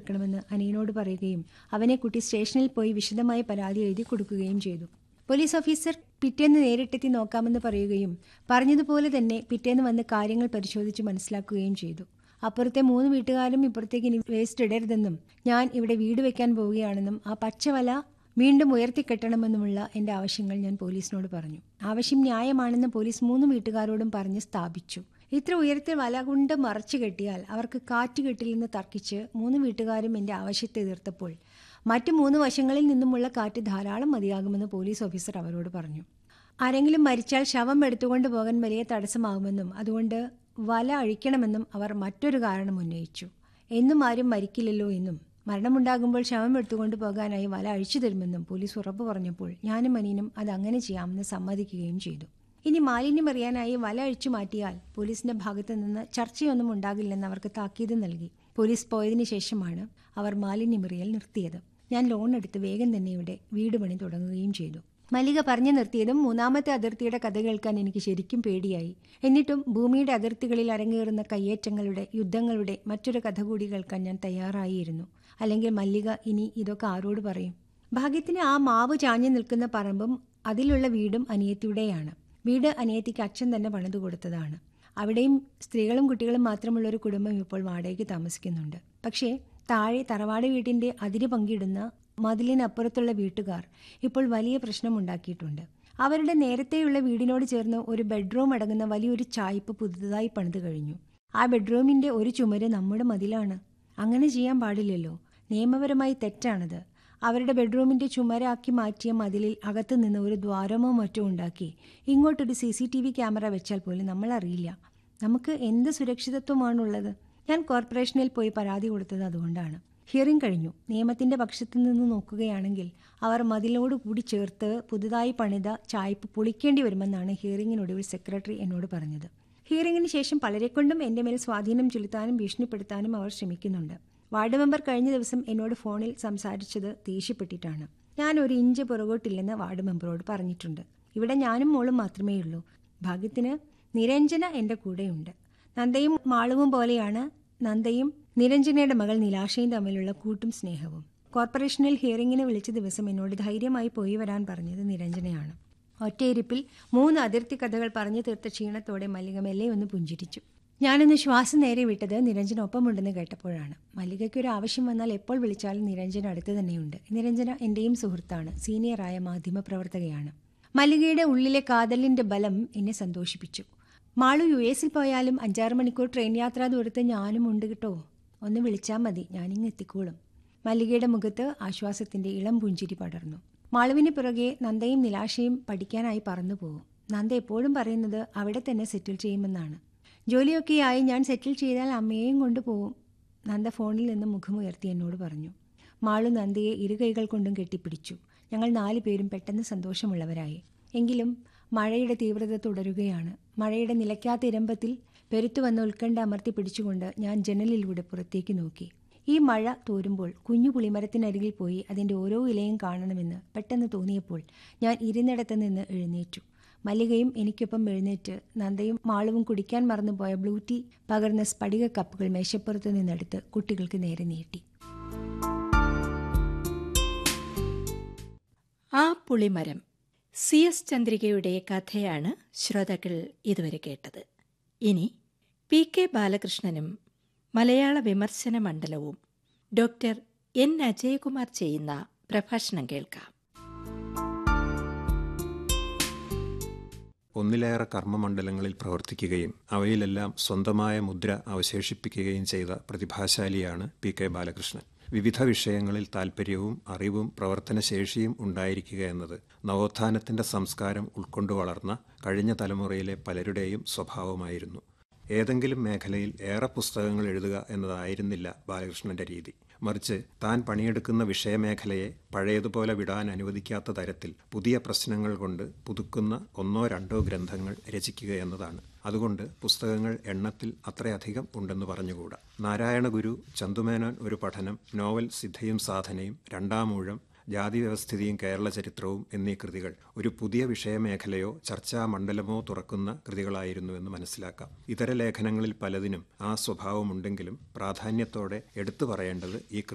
വെക്കണമെന്ന് അനിയനോട് പറയുകയും അവനെ കുട്ടി സ്റ്റേഷനിൽ പോയി വിശദമായി പരാതി എഴുതി കൊടുക്കുകയും ചെയ്തു പോലീസ് ഓഫീസർ പിറ്റേന്ന് നേരിട്ടെത്തി നോക്കാമെന്ന് പറയുകയും പറഞ്ഞതുപോലെ തന്നെ പിറ്റേന്ന് വന്ന് കാര്യങ്ങൾ പരിശോധിച്ച് മനസ്സിലാക്കുകയും ചെയ്തു അപ്പുറത്തെ മൂന്ന് വീട്ടുകാരും ഇപ്പുറത്തേക്ക് ഇനി വേസ്റ്റ് ഇടരുതെന്നും ഞാൻ ഇവിടെ വീട് വെക്കാൻ പോവുകയാണെന്നും ആ പച്ചവല വീണ്ടും ഉയർത്തിക്കെട്ടണമെന്നുമുള്ള എൻ്റെ ആവശ്യങ്ങൾ ഞാൻ പോലീസിനോട് പറഞ്ഞു ആവശ്യം ന്യായമാണെന്ന് പോലീസ് മൂന്ന് വീട്ടുകാരോടും പറഞ്ഞ് സ്ഥാപിച്ചു ഇത്ര ഉയരത്തിൽ വല കൊണ്ട് മറച്ചു കെട്ടിയാൽ അവർക്ക് കാറ്റ് കിട്ടില്ലെന്ന് തർക്കിച്ച് മൂന്ന് വീട്ടുകാരും എൻ്റെ ആവശ്യത്തെ എതിർത്തപ്പോൾ മറ്റു മൂന്ന് വശങ്ങളിൽ നിന്നുമുള്ള കാറ്റ് ധാരാളം മതിയാകുമെന്ന് പോലീസ് ഓഫീസർ അവരോട് പറഞ്ഞു ആരെങ്കിലും മരിച്ചാൽ ശവം എടുത്തുകൊണ്ട് പോകാൻ വലിയ തടസ്സമാകുമെന്നും അതുകൊണ്ട് വല അഴിക്കണമെന്നും അവർ മറ്റൊരു കാരണം ഉന്നയിച്ചു എന്നും ആരും മരിക്കില്ലല്ലോ എന്നും മരണമുണ്ടാകുമ്പോൾ ശവം എടുത്തുകൊണ്ട് പോകാനായി വല അഴിച്ചു തരുമെന്നും പോലീസ് ഉറപ്പു പറഞ്ഞപ്പോൾ ഞാനും അനിയനും അത് അങ്ങനെ ചെയ്യാമെന്ന് സമ്മതിക്കുകയും ചെയ്തു ഇനി മാലിന്യം എറിയാനായി വല അഴിച്ചു മാറ്റിയാൽ പോലീസിന്റെ ഭാഗത്തു നിന്ന് ചർച്ചയൊന്നും ഉണ്ടാകില്ലെന്ന് അവർക്ക് താക്കീത് നൽകി പോലീസ് പോയതിനു ശേഷമാണ് അവർ മാലിന്യമെറിയൽ നിർത്തിയത് ഞാൻ ലോൺ എടുത്ത് വേഗം തന്നെ ഇവിടെ വീട് പണി തുടങ്ങുകയും ചെയ്തു മല്ലിക പറഞ്ഞു നിർത്തിയതും മൂന്നാമത്തെ അതിർത്തിയുടെ കഥ കേൾക്കാൻ എനിക്ക് ശരിക്കും പേടിയായി എന്നിട്ടും ഭൂമിയുടെ അതിർത്തികളിൽ അരങ്ങേറുന്ന കയ്യേറ്റങ്ങളുടെ യുദ്ധങ്ങളുടെ മറ്റൊരു കഥ കൂടി കേൾക്കാൻ ഞാൻ തയ്യാറായിരുന്നു അല്ലെങ്കിൽ മല്ലിക ഇനി ഇതൊക്കെ ആരോട് പറയും ഭാഗ്യത്തിന് ആ മാവ് ചാഞ്ഞു നിൽക്കുന്ന പറമ്പും അതിലുള്ള വീടും അനിയത്തിയുടെയാണ് വീട് അനിയത്തിക്ക് അച്ഛൻ തന്നെ പണിതു കൊടുത്തതാണ് അവിടെയും സ്ത്രീകളും കുട്ടികളും മാത്രമുള്ള ഒരു കുടുംബം ഇപ്പോൾ വാടകയ്ക്ക് താമസിക്കുന്നുണ്ട് പക്ഷേ താഴെ തറവാട് വീട്ടിന്റെ അതിര് പങ്കിടുന്ന മതിലിനപ്പുറത്തുള്ള വീട്ടുകാർ ഇപ്പോൾ വലിയ പ്രശ്നമുണ്ടാക്കിയിട്ടുണ്ട് അവരുടെ നേരത്തെയുള്ള വീടിനോട് ചേർന്ന് ഒരു ബെഡ്റൂം അടങ്ങുന്ന വലിയൊരു ചായ്പ് പുതുതായി പണിത് കഴിഞ്ഞു ആ ബെഡ്റൂമിന്റെ ഒരു ചുമര് നമ്മുടെ മതിലാണ് അങ്ങനെ ചെയ്യാൻ പാടില്ലല്ലോ നിയമപരമായി തെറ്റാണത് അവരുടെ ബെഡ്റൂമിന്റെ ചുമരാക്കി മാറ്റിയ മതിലിൽ അകത്തു നിന്ന് ഒരു ദ്വാരമോ മറ്റോ ഉണ്ടാക്കി ഇങ്ങോട്ടൊരു C C T V camera വെച്ചാൽ പോലും നമ്മൾ അറിയില്ല നമുക്ക് എന്ത് സുരക്ഷിതത്വമാണുള്ളത് ഞാൻ കോർപ്പറേഷനിൽ പോയി പരാതി കൊടുത്തത് അതുകൊണ്ടാണ് ഹിയറിംഗ് കഴിഞ്ഞു നിയമത്തിന്റെ പക്ഷത്തു നിന്ന് നോക്കുകയാണെങ്കിൽ അവർ മതിലോട് കൂടി ചേർത്ത് പുതുതായി പണിത ചായ്പ് പൊളിക്കേണ്ടി വരുമെന്നാണ് ഹിയറിംഗിനൊടുവിൽ സെക്രട്ടറി എന്നോട് പറഞ്ഞത് ഹിയറിംഗിന് ശേഷം പലരെക്കൊണ്ടും എൻ്റെ മേൽ സ്വാധീനം ചെലുത്താനും ഭീഷണിപ്പെടുത്താനും അവർ ശ്രമിക്കുന്നുണ്ട് വാർഡ് മെമ്പർ കഴിഞ്ഞ ദിവസം എന്നോട് ഫോണിൽ സംസാരിച്ചത് ദേഷ്യപ്പെട്ടിട്ടാണ് ഞാൻ ഒരു ഇഞ്ച് പുറകോട്ടില്ലെന്ന് വാർഡ് മെമ്പറോട് പറഞ്ഞിട്ടുണ്ട് ഇവിടെ ഞാനും മോളും മാത്രമേ ഉള്ളൂ ഭാഗ്യത്തിന് നിരഞ്ജന എൻ്റെ കൂടെയുണ്ട് നന്ദയും മാളുവും പോലെയാണ് നന്ദയും നിരഞ്ജനയുടെ മകൾ നിലാശയും തമ്മിലുള്ള കൂട്ടും സ്നേഹവും കോർപ്പറേഷനിൽ ഹിയറിംഗിന് വിളിച്ച ദിവസം എന്നോട് ധൈര്യമായി പോയി വരാൻ പറഞ്ഞത് നിരഞ്ജനയാണ് ഒറ്റയിരിപ്പിൽ മൂന്ന് അതിർത്തി കഥകൾ പറഞ്ഞു തീർത്ത ക്ഷീണത്തോടെ മല്ലിക മെല്ലെ ഒന്ന് പുഞ്ചിരിച്ചു ഞാനൊന്ന് ശ്വാസം നേരെ വിട്ടത് നിരഞ്ജന ഒപ്പമുണ്ടെന്ന് കേട്ടപ്പോഴാണ് മല്ലികയ്ക്ക് ഒരു ആവശ്യം വന്നാൽ എപ്പോൾ വിളിച്ചാലും നിരഞ്ജന അടുത്ത് തന്നെയുണ്ട് നിരഞ്ജന എന്റെയും സുഹൃത്താണ് സീനിയറായ മാധ്യമപ്രവർത്തകയാണ് മല്ലികയുടെ ഉള്ളിലെ കാതലിന്റെ ബലം എന്നെ സന്തോഷിപ്പിച്ചു മാളു യു എസിൽ പോയാലും അഞ്ചാറ് മണിക്കൂർ ട്രെയിൻ യാത്രാ ദൂരത്ത് ഞാനും ഉണ്ട് കേട്ടോ ഒന്ന് വിളിച്ചാൽ മതി ഞാനിങ്ങ് എത്തിക്കോളും മല്ലികയുടെ മുഖത്ത് ആശ്വാസത്തിന്റെ ഇളം പുഞ്ചിരി പടർന്നു മാളുവിന് പുറകെ നന്ദയും നിലാശയും പഠിക്കാനായി പറന്നു പോകും നന്ദ എപ്പോഴും പറയുന്നത് അവിടെ തന്നെ സെറ്റിൽ ചെയ്യുമെന്നാണ് ജോലിയൊക്കെയായി ഞാൻ സെറ്റിൽ ചെയ്താൽ അമ്മയെയും കൊണ്ടുപോകും നന്ദ ഫോണിൽ നിന്ന് മുഖമുയർത്തി എന്നോട് പറഞ്ഞു മാളു നന്ദയെ ഇരുകൈകൾ കൊണ്ടും കെട്ടിപ്പിടിച്ചു ഞങ്ങൾ നാലു പേരും പെട്ടെന്ന് സന്തോഷമുള്ളവരായി എങ്കിലും മഴയുടെ തീവ്രത തുടരുകയാണ് മഴയുടെ നിലയ്ക്കാത്ത ഇരമ്പത്തിൽ പെരുത്തു വന്ന ഉത്കണ്ഠ അമർത്തി പിടിച്ചുകൊണ്ട് ഞാൻ ജനലിലൂടെ പുറത്തേക്ക് നോക്കി ഈ മഴ തോരുമ്പോൾ കുഞ്ഞു പുളിമരത്തിനരികിൽ പോയി അതിൻ്റെ ഓരോ ഇലയും കാണണമെന്ന് പെട്ടെന്ന് തോന്നിയപ്പോൾ ഞാൻ ഇരുന്നിടത്ത് നിന്ന് എഴുന്നേറ്റു മല്ലികയും എനിക്കൊപ്പം എഴുന്നേറ്റ് നന്ദയും മാളവും കുടിക്കാൻ മറന്നുപോയ ബ്ലൂ ടീ പകർന്ന സ്ഫടിക കപ്പുകൾ മേശപ്പുറത്ത് നിന്നെടുത്ത് കുട്ടികൾക്ക് നേരെ നീട്ടി ആ പുളിമരം സി എസ് ചന്ദ്രികയുടെ കഥയാണ് ശ്രോതാക്കൾ ഇതുവരെ കേട്ടത് ഇനി പി കെ ബാലകൃഷ്ണനും മലയാള വിമർശന മണ്ഡലവും ഡോക്ടർ എൻ അജയകുമാർ ചെയ്യുന്ന പ്രഭാഷണം കേൾക്കാം ഒന്നിലേറെ കർമ്മമണ്ഡലങ്ങളിൽ പ്രവർത്തിക്കുകയും അവയിലെല്ലാം സ്വന്തമായ മുദ്ര അവശേഷിപ്പിക്കുകയും ചെയ്ത പ്രതിഭാശാലിയാണ് പി കെ ബാലകൃഷ്ണൻ വിവിധ വിഷയങ്ങളിൽ താൽപ്പര്യവും അറിവും പ്രവർത്തനശേഷിയും ഉണ്ടായിരിക്കുക എന്നത് നവോത്ഥാനത്തിന്റെ സംസ്കാരം ഉൾക്കൊണ്ടു വളർന്ന കഴിഞ്ഞ തലമുറയിലെ പലരുടെയും സ്വഭാവമായിരുന്നു ഏതെങ്കിലും മേഖലയിൽ ഏറെ പുസ്തകങ്ങൾ എഴുതുക എന്നതായിരുന്നില്ല ബാലകൃഷ്ണന്റെ രീതി മറിച്ച് താൻ പണിയെടുക്കുന്ന വിഷയമേഖലയെ പഴയതുപോലെ വിടാൻ അനുവദിക്കാത്ത തരത്തിൽ പുതിയ പ്രശ്നങ്ങൾ കൊണ്ട് പുതുക്കുന്ന ഒന്നോ രണ്ടോ ഗ്രന്ഥങ്ങൾ രചിക്കുക എന്നതാണ് അതുകൊണ്ട് പുസ്തകങ്ങൾ എണ്ണത്തിൽ അത്രയധികം ഉണ്ടെന്ന് പറഞ്ഞുകൂടാ നാരായണ ഗുരു ചന്തുമേനോൻ ഒരു പഠനം നോവൽ സിദ്ധയും സാധനയും രണ്ടാമൂഴം ജാതി വ്യവസ്ഥിതിയും കേരള ചരിത്രവും എന്നീ കൃതികൾ ഒരു പുതിയ വിഷയമേഖലയോ ചർച്ചാ മണ്ഡലമോ തുറക്കുന്ന കൃതികളായിരുന്നുവെന്ന് മനസ്സിലാക്കാം ഇതര ലേഖനങ്ങളിൽ പലതിനും ആ സ്വഭാവമുണ്ടെങ്കിലും പ്രാധാന്യത്തോടെ എടുത്തു പറയേണ്ടത് ഈ